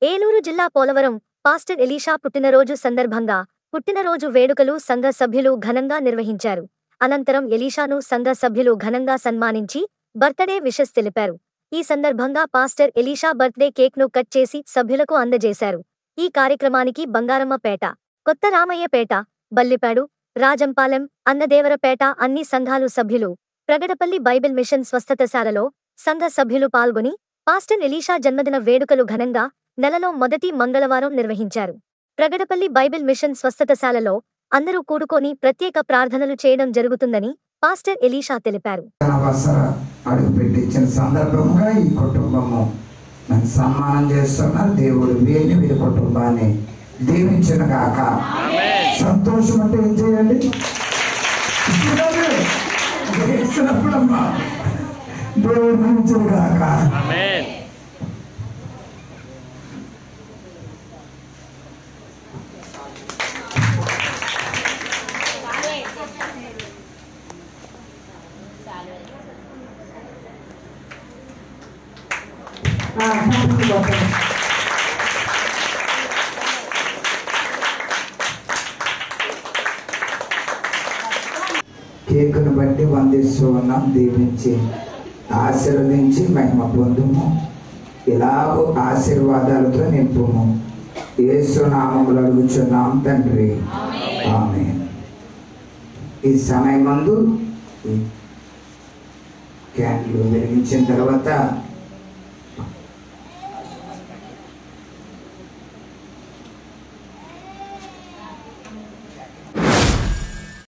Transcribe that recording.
ఏలూరు జిల్లా Polavaram pastor Elisha పుట్టినరోజు సందర్భంగా పుట్టినరోజు వేడుకలు సంఘ సభ్యులు ఘనంగా నిర్వహించారు అనంతరం ఎలీషాను సంఘ సభ్యులు ఘనంగా సన్మానించి బర్త్డే విషెస్ తెలిపారు ఈ సందర్భంగా పాస్టర్ ఎలీషా బర్త్డే కేక్ను కట్ చేసి సభ్యులకు అందజేశారు ఈ కార్యక్రమానికి బంగారమ్మపేట కొత్త రామయ్యపేట బల్లిపాడు రాజంపాలెం అన్నదేవరపేట అన్ని సంఘాలు సభ్యులు ప్రగడపల్లి బైబిల్ మిషన్ స్వస్థతశాలలో సంఘ సభ్యులు పాల్గొని పాస్టర్ ఎలీషా జన్మదిన వేడుకలు ఘనంగా నెలలో మొదటి మంగళవారం నిర్వహించారు ప్రగడపల్లి బైబిల్ మిషన్ స్వస్థతశాలలో అందరూ కూడుకొని ప్రత్యేక ప్రార్థనలు చేయడం జరుగుతుందని పాస్టర్ ఎలీషా తెలిపారు తన వసర అడుగు పెట్టించిన సందర్భంగా ఈ కుటుంబము నన్ను సన్మానం చేస్తున్నారు దేవుడు వీరిని వీరి కుటుంబాన్ని దీవించిన గాక సంతోషం అంటే ఏం చేయండి ఇస్తున్నాడు. ఇస్తున్నప్పుడమ్మా దేవుడు దీవించిన గాక Amen. ఆ, హ్యాపీ బర్త్డే. కేకును బట్టి వందిస్తూ ఉన్నాం దీవించి ఆశీర్వదించి మహిమ పొందుము ఇలాగూ ఆశీర్వాదాలతో నింపుము యేసు నామములు అడుగుచున్నాం తండ్రి ఆమె ఈ సమయం మందు క్యాన్లు వెలిగించిన తర్వాత